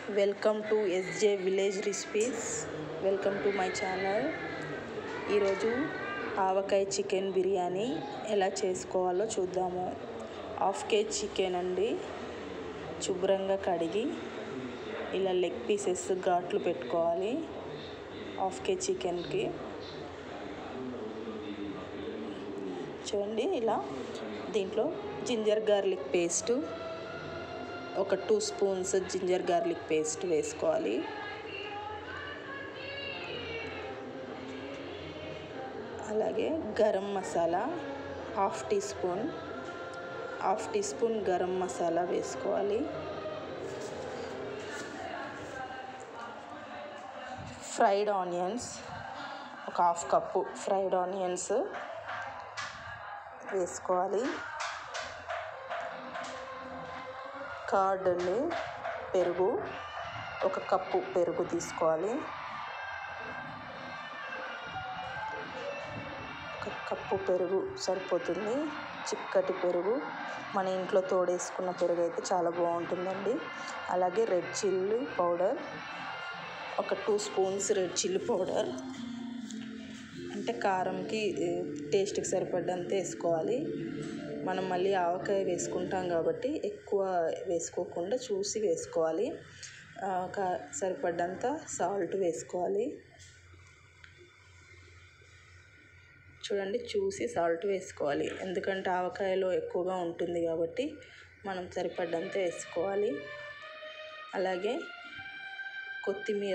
welcome to SJ village recipes welcome to my channel ఈరోజు ఆవకాయ chicken biryani ఎలా చేసుకోవాలో చూద్దాము హాఫ్ కేజీ చికెన్ అండి శుభ్రంగా కడిగి ఇలా లెగ్ పీసెస్ ఘాట్లు పెట్టుకోవాలి హాఫ్ కేజీ చికెన్కి చూడండి ఇలా దీంట్లో జింజర్ గార్లిక్ పేస్టు ఒక two spoons ginger garlic paste వేసుకోవాలి అలాగే garam masala half teaspoon half teaspoon garam masala వేసుకోవాలి ఫ్రైడ్ ఆనియన్స్ ఒక హాఫ్ కప్పు ఫ్రైడ్ ఆనియన్స్ వేసుకోవాలి కర్డ్ అండి పెరుగు ఒక కప్పు పెరుగు తీసుకోవాలి ఒక కప్పు పెరుగు సరిపోతుంది చిక్కటి పెరుగు మన ఇంట్లో తోడేసుకున్న పెరుగు అయితే చాలా బాగుంటుందండి అలాగే రెడ్ చిల్లీ పౌడర్ ఒక two spoons red chilli powder అంటే కారంకి టేస్ట్కి సరిపడ్డంత వేసుకోవాలి మనం మళ్ళీ ఆవకాయ వేసుకుంటాం కాబట్టి ఎక్కువ వేసుకోకుండా చూసి వేసుకోవాలి కా సరిపడ్డంత సాల్ట్ వేసుకోవాలి చూడండి చూసి సాల్ట్ వేసుకోవాలి ఎందుకంటే ఆవకాయలో ఎక్కువగా ఉంటుంది కాబట్టి మనం సరిపడ్డంత వేసుకోవాలి అలాగే కొత్తిమీర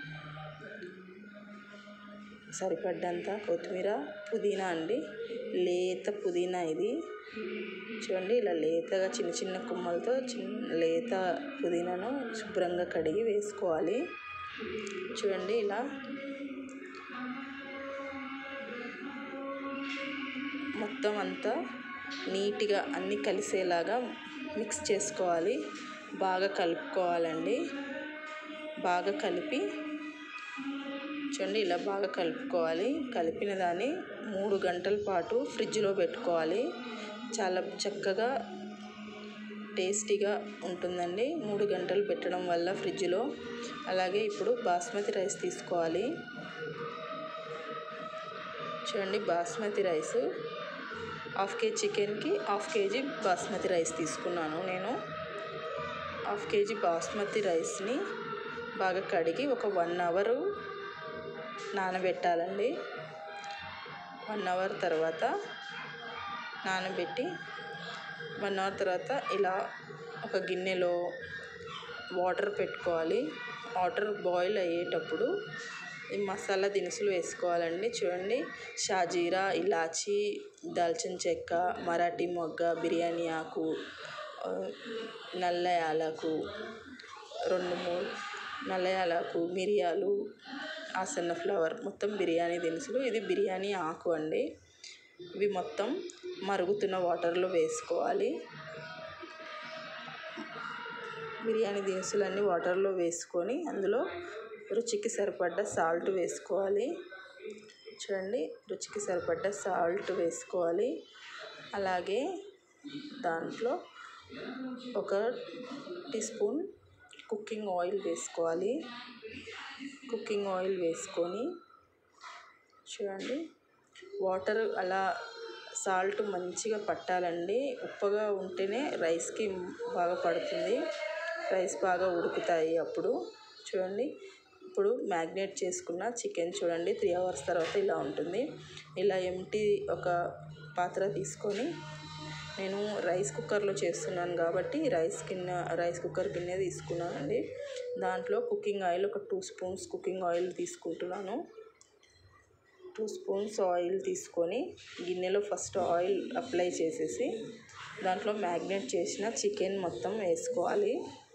సరిపడ్డంత కొత్తిమీర పుదీనా అండి లేత పుదీనా ఇది చూడండి ఇలా లేతగా చిన్న చిన్న కొమ్మలతో చిన్న లేత పుదీనాను శుభ్రంగా కడిగి వేసుకోవాలి చూడండి ఇలా మొత్తం అంతా నీట్గా అన్నీ కలిసేలాగా మిక్స్ చేసుకోవాలి బాగా కలుపుకోవాలండి బాగా కలిపి చూడండి ఇలా బాగా కలుపుకోవాలి కలిపిన దాన్ని మూడు గంటల పాటు ఫ్రిడ్జ్లో పెట్టుకోవాలి చాలా చక్కగా టేస్టీగా ఉంటుందండి మూడు గంటలు పెట్టడం వల్ల ఫ్రిడ్జ్లో అలాగే ఇప్పుడు బాస్మతి రైస్ తీసుకోవాలి చూడండి బాస్మతి రైస్ హాఫ్ కేజీ చికెన్కి హాఫ్ కేజీ బాస్మతి రైస్ తీసుకున్నాను నేను హాఫ్ కేజీ బాస్మతి రైస్ని బాగా కడిగి ఒక వన్ అవర్ నానబెట్టాలండి వన్ అవర్ తర్వాత నానబెట్టి వన్ అవర్ తర్వాత ఇలా ఒక గిన్నెలో వాటర్ పెట్టుకోవాలి వాటర్ బాయిల్ అయ్యేటప్పుడు ఈ మసాలా దినుసులు వేసుకోవాలండి చూడండి షాజీరా ఇలాచీ దాల్చిన చెక్క మరాఠీ మొగ్గ బిర్యానీ ఆకు నల్ల యాలకు రెండు మూడు నల్ల యాలకు మిరియాలు ఆసన్న ఫ్లవర్ మొత్తం బిర్యానీ దినుసులు ఇది బిర్యానీ ఆకు అండి ఇవి మొత్తం మరుగుతున్న వాటర్లో వేసుకోవాలి బిర్యానీ దినుసులన్నీ వాటర్లో వేసుకొని అందులో రుచికి సరిపడ్డ సాల్ట్ వేసుకోవాలి చూడండి రుచికి సరిపడ్డ సాల్ట్ వేసుకోవాలి అలాగే దాంట్లో ఒక టీ స్పూన్ కుకింగ్ ఆయిల్ వేసుకోవాలి కుకింగ్ ఆయిల్ వేసుకొని చూడండి వాటర్ అలా సాల్ట్ మంచిగా పట్టాలండి ఉప్పగా ఉంటేనే రైస్కి బాగా పడుతుంది రైస్ బాగా ఉడుకుతాయి అప్పుడు చూడండి ఇప్పుడు మ్యాగ్నేట్ చేసుకున్న చికెన్ చూడండి త్రీ అవర్స్ తర్వాత ఇలా ఉంటుంది ఇలా ఎంటీ ఒక పాత్ర తీసుకొని నేను రైస్ కుక్కర్లో చేస్తున్నాను కాబట్టి రైస్ గిన్నె రైస్ కుక్కర్ గిన్నె తీసుకున్నానండి దాంట్లో కుకింగ్ ఆయిల్ ఒక టూ స్పూన్స్ కుకింగ్ ఆయిల్ తీసుకుంటున్నాను టూ స్పూన్స్ ఆయిల్ తీసుకొని గిన్నెలో ఫస్ట్ ఆయిల్ అప్లై చేసేసి దాంట్లో మ్యాగ్నేట్ చేసిన చికెన్ మొత్తం వేసుకోవాలి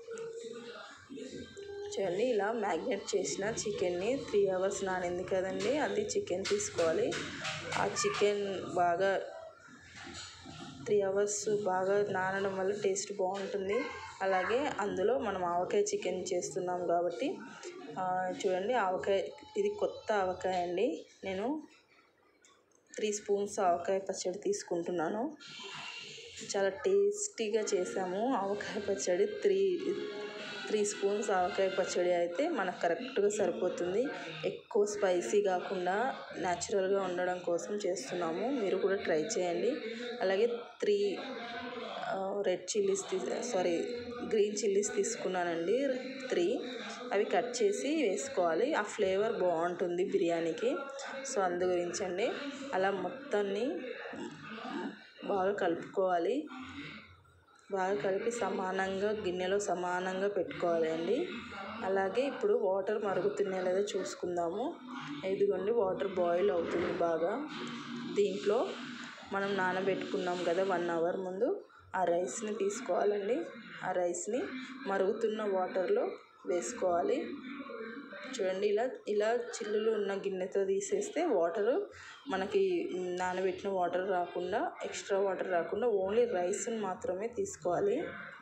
చూడండి ఇలా మ్యాగ్నేట్ చేసిన చికెన్ని త్రీ అవర్స్ నానింది కదండి అది చికెన్ తీసుకోవాలి ఆ చికెన్ బాగా త్రీ అవర్స్ బాగా నానడం వల్ల టేస్ట్ బాగుంటుంది అలాగే అందులో మనం ఆవకాయ చికెన్ చేస్తున్నాం కాబట్టి చూడండి ఆవకాయ ఇది కొత్త ఆవకాయ అండి నేను త్రీ స్పూన్స్ ఆవకాయ పచ్చడి తీసుకుంటున్నాను చాలా టేస్టీగా చేసాము ఆవకాయ పచ్చడి త్రీ త్రీ స్పూన్స్ ఆవకాయ పచ్చడి అయితే మనకు కరెక్ట్గా సరిపోతుంది ఎక్కువ స్పైసీ కాకుండా న్యాచురల్గా ఉండడం కోసం చేస్తున్నాము మీరు కూడా ట్రై చేయండి అలాగే త్రీ రెడ్ చిల్లీస్ తీ సారీ గ్రీన్ చిల్లీస్ తీసుకున్నానండి త్రీ అవి కట్ చేసి వేసుకోవాలి ఆ ఫ్లేవర్ బాగుంటుంది బిర్యానీకి సో అందు గురించండి అలా మొత్తాన్ని బాగా కలుపుకోవాలి బాగా కలిపి సమానంగా గిన్నెలో సమానంగా పెట్టుకోవాలి అండి అలాగే ఇప్పుడు వాటర్ మరుగుతున్నాయో లేదో చూసుకుందాము ఇదిగోండి వాటర్ బాయిల్ అవుతుంది బాగా దీంట్లో మనం నానబెట్టుకున్నాం కదా వన్ అవర్ ముందు ఆ రైస్ని తీసుకోవాలండి ఆ రైస్ని మరుగుతున్న వాటర్లో వేసుకోవాలి చూడండి ఇలా ఇలా చిల్లులు ఉన్న గిన్నెతో తీసేస్తే వాటరు మనకి నానబెట్టిన వాటర్ రాకుండా ఎక్స్ట్రా వాటర్ రాకుండా ఓన్లీ రైస్ని మాత్రమే తీసుకోవాలి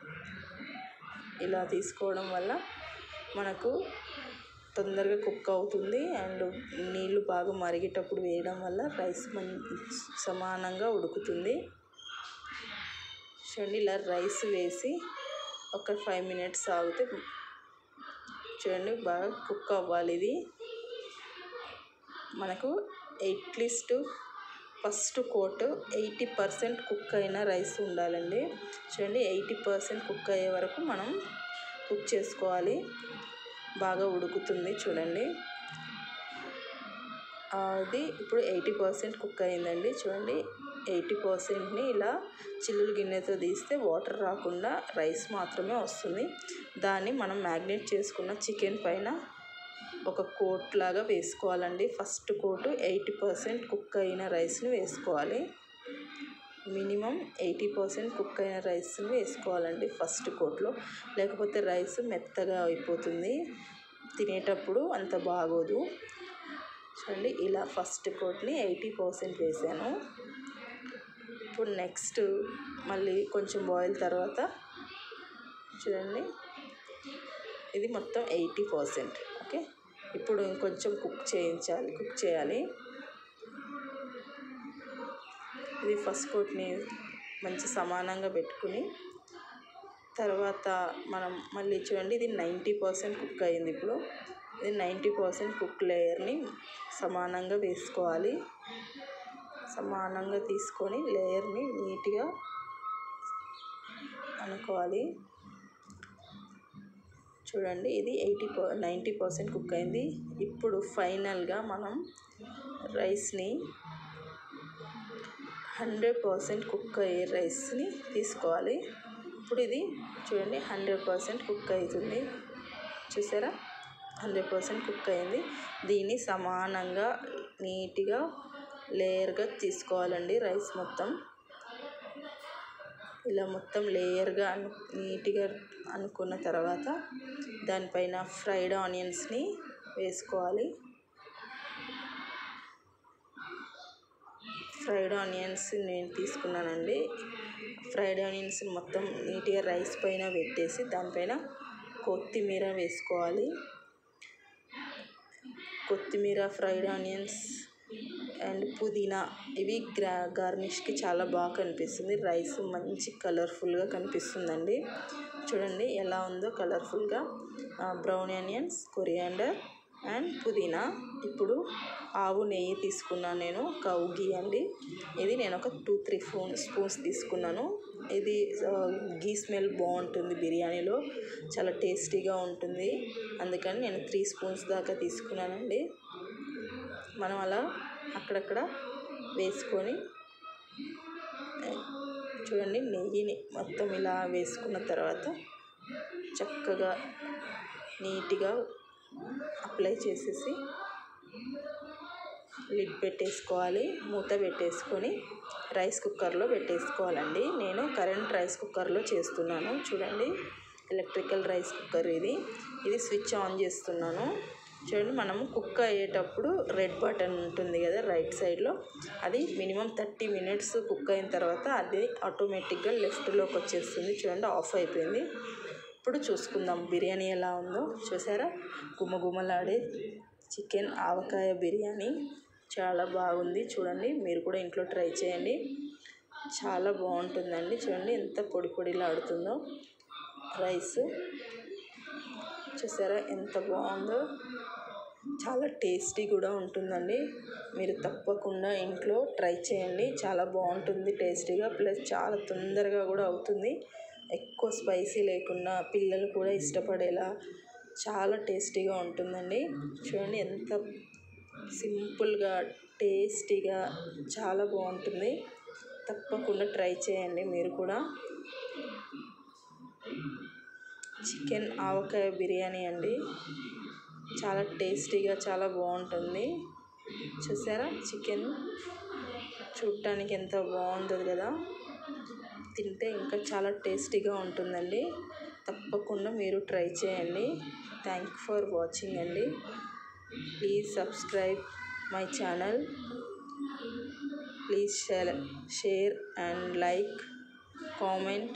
ఇలా తీసుకోవడం వల్ల మనకు తొందరగా కుక్ అవుతుంది అండ్ నీళ్ళు బాగా మరిగేటప్పుడు వేయడం వల్ల రైస్ మం సమానంగా ఉడుకుతుంది చూడండి ఇలా రైస్ వేసి ఒక ఫైవ్ మినిట్స్ ఆగితే చూడండి బాగా కుక్ అవ్వాలి ఇది మనకు at least first coat eighty percent cook అయిన రైస్ ఉండాలండి చూడండి ఎయిటీ పర్సెంట్ కుక్ అయ్యే వరకు మనం కుక్ చేసుకోవాలి బాగా ఉడుకుతుంది చూడండి అది ఇప్పుడు ఎయిటీ పర్సెంట్ కుక్ అయిందండి చూడండి ఎయిటీ పర్సెంట్ని ఇలా చిల్లులు గిన్నెతో తీస్తే వాటర్ రాకుండా రైస్ మాత్రమే వస్తుంది దాన్ని మనం మ్యాగ్నేట్ చేసుకున్న చికెన్ పైన ఒక కోట్ లాగా వేసుకోవాలండి first coat eighty percent cook అయిన రైస్ని వేసుకోవాలి మినిమం ఎయిటీ పర్సెంట్ కుక్ అయిన రైస్ని వేసుకోవాలండి ఫస్ట్ కోట్లో లేకపోతే రైస్ మెత్తగా అయిపోతుంది తినేటప్పుడు అంత బాగోదు చూడండి ఇలా ఫస్ట్ కోట్ని ఎయిటీ పర్సెంట్ వేసాను ఇప్పుడు నెక్స్ట్ మళ్ళీ కొంచెం బాయిల్ తర్వాత చూడండి ఇది మొత్తం ఎయిటీ పర్సెంట్ ఓకే ఇప్పుడు ఇంకొంచెం కుక్ చేయించాలి కుక్ చేయాలి ఇది ఫస్ట్ కోట్ని మంచి సమానంగా పెట్టుకుని తర్వాత మనం మళ్ళీ చూడండి ఇది నైంటీ పర్సెంట్ కుక్ అయింది ఇప్పుడు ఇది నైంటీ పర్సెంట్ కుక్ లేయర్ని సమానంగా వేసుకోవాలి సమానంగా తీసుకొని లేయర్ని నీట్గా అనుకోవాలి చూడండి ఇది eighty per ninety percent cook అయింది ఇప్పుడు ఫైనల్గా మనం రైస్ని హండ్రెడ్ పర్సెంట్ కుక్ అయ్యే రైస్ని తీసుకోవాలి ఇప్పుడు ఇది చూడండి హండ్రెడ్ పర్సెంట్ కుక్ అవుతుంది చూసారా హండ్రెడ్ పర్సెంట్ కుక్ అయింది దీన్ని సమానంగా నీట్గా లేయర్గా తీసుకోవాలండి రైస్ మొత్తం ఇలా మొత్తం లేయర్గా అను నీట్గా అనుకున్న తర్వాత దానిపైన ఫ్రైడ్ ఆనియన్స్ని వేసుకోవాలి ఫ్రైడ్ ఆనియన్స్ నేను తీసుకున్నానండి ఫ్రైడ్ ఆనియన్స్ మొత్తం నీట్గా రైస్ పైన పెట్టేసి దానిపైన కొత్తిమీర వేసుకోవాలి కొత్తిమీర ఫ్రైడ్ ఆనియన్స్ అండ్ పుదీనా ఇవి గ్రా గార్నిష్కి చాలా బాగా కనిపిస్తుంది రైస్ మంచి కలర్ఫుల్గా కనిపిస్తుందండి చూడండి ఎలా ఉందో కలర్ఫుల్గా బ్రౌన్ ఆనియన్స్ కొరియాండర్ అండ్ పుదీనా ఇప్పుడు ఆవు నెయ్యి తీసుకున్నాను నేను కౌ గీ అండి ఇది నేను ఒక టూ త్రీ ఫోన్ స్పూన్స్ తీసుకున్నాను ఇది గీ స్మెల్ బాగుంటుంది బిర్యానీలో చాలా టేస్టీగా ఉంటుంది అందుకని నేను త్రీ స్పూన్స్ దాకా తీసుకున్నానండి మనం అలా అక్కడక్కడ వేసుకొని చూడండి నెయ్యిని మొత్తం ఇలా వేసుకున్న తర్వాత చక్కగా నీట్గా అప్లై చేసేసి లిడ్ పెట్టేసుకోవాలి మూత పెట్టేసుకొని రైస్ కుక్కర్లో పెట్టేసుకోవాలండి నేను కరెంట్ రైస్ కుక్కర్లో చేస్తున్నాను చూడండి ఎలక్ట్రికల్ రైస్ కుక్కర్ ఇది ఇది స్విచ్ ఆన్ చేస్తున్నాను చూడండి మనము కుక్ అయ్యేటప్పుడు రెడ్ బటన్ ఉంటుంది కదా రైట్ సైడ్లో అది మినిమం థర్టీ మినిట్స్ కుక్ అయిన తర్వాత అది ఆటోమేటిక్గా లెఫ్ట్లోకి వచ్చేస్తుంది చూడండి ఆఫ్ అయిపోయింది ఇప్పుడు చూసుకుందాం బిర్యానీ ఎలా ఉందో చూసారా గుమగుమలాడే చికెన్ ఆవకాయ బిర్యానీ చాలా బాగుంది చూడండి మీరు కూడా ఇంట్లో ట్రై చేయండి చాలా బాగుంటుందండి చూడండి ఎంత పొడి పొడిలాడుతుందో రైస్ చూసారా ఎంత బాగుందో చాలా టేస్టీ కూడా ఉంటుందండి మీరు తప్పకుండా ఇంట్లో ట్రై చేయండి చాలా బాగుంటుంది టేస్టీగా ప్లస్ చాలా తొందరగా కూడా అవుతుంది ఎక్కువ స్పైసీ లేకుండా పిల్లలు కూడా ఇష్టపడేలా చాలా టేస్టీగా ఉంటుందండి చూడండి ఎంత సింపుల్గా టేస్టీగా చాలా బాగుంటుంది తప్పకుండా ట్రై చేయండి మీరు కూడా చికెన్ ఆవకాయ బిర్యానీ అండి చాలా టేస్టీగా చాలా బాగుంటుంది చూసారా చికెన్ చూడటానికి ఎంత బాగుందో కదా తింటే ఇంకా చాలా టేస్టీగా ఉంటుందండి తప్పకుండా మీరు ట్రై చేయండి థ్యాంక్ యూ ఫర్ వాచింగ్ అండి please subscribe my channel please share share and like comment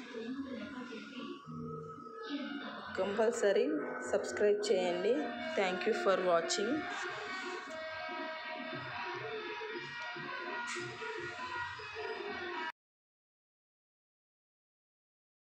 compulsory subscribe చేయండి థ్యాంక్ యూ ఫర్ వాచింగ్